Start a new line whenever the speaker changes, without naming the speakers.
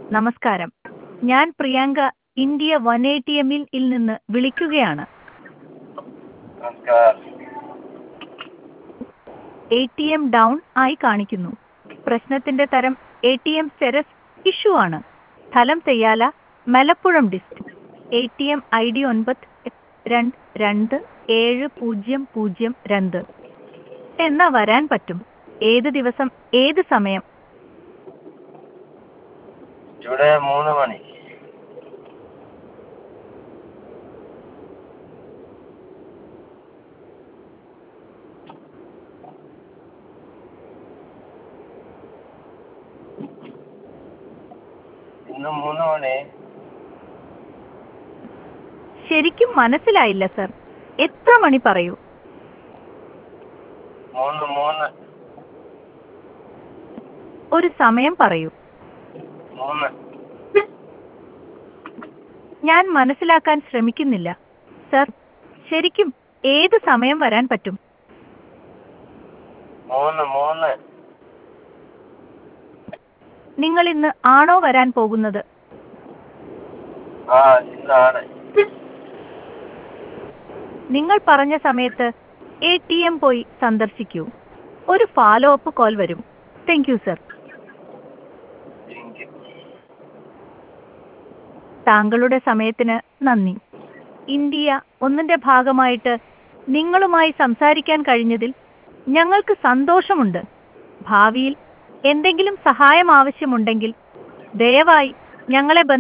നമസ്കാരം ഞാൻ Priyanka India one A T എമ്മിൽ നിന്ന് വിളിക്കുകയാണ്
നമസ്കാരം
എ ടി എം ഡൗൺ ആയി കാണിക്കുന്നു പ്രശ്നത്തിന്റെ തരം എ ടി എം സെരസ് ഇഷ്യൂ ആണ് സ്ഥലം Theyyala Malappuram district A T M I D ഒൻപത് രണ്ട് രണ്ട് ഏഴ് പൂജ്യം പൂജ്യം രണ്ട് എന്നാ വരാൻ പറ്റും ഏത് ദിവസം ഏത് സമയം
ഇവിടെ മൂന്ന് മണി ഇന്ന് മൂന്ന് മണി
ശരിക്കും മനസ്സിലായില്ല സർ എത്ര മണി പറയൂ
മൂന്ന് മൂന്ന്
ഒരു സമയം പറയൂ
മൂന്ന്
ഞാൻ മനസ്സിലാക്കാൻ ശ്രമിക്കുന്നില്ല സർ ശരിക്കും ഏത് സമയം വരാൻ പറ്റും
മൂന്ന് മൂന്ന്
നിങ്ങൾ ഇന്ന് ആണോ വരാൻ പോകുന്നത്
ആ ഇന്നാണ്
നിങ്ങൾ പറഞ്ഞ സമയത്ത് എ ടി എം പോയി സന്ദർശിക്കൂ ഒരു ഫോളോ അപ്പ് കോൾ വരും thank you sir
thank you
താങ്കളുടെ സമയത്തിന് നന്ദി ഇന്ത്യ ഒന്നിന്റെ ഭാഗമായിട്ട് നിങ്ങളുമായി സംസാരിക്കാൻ കഴിഞ്ഞതിൽ ഞങ്ങൾക്ക് സന്തോഷമുണ്ട് ഭാവിയിൽ എന്തെങ്കിലും സഹായം ആവശ്യമുണ്ടെങ്കിൽ ദയവായി ഞങ്ങളെ ബന്ധ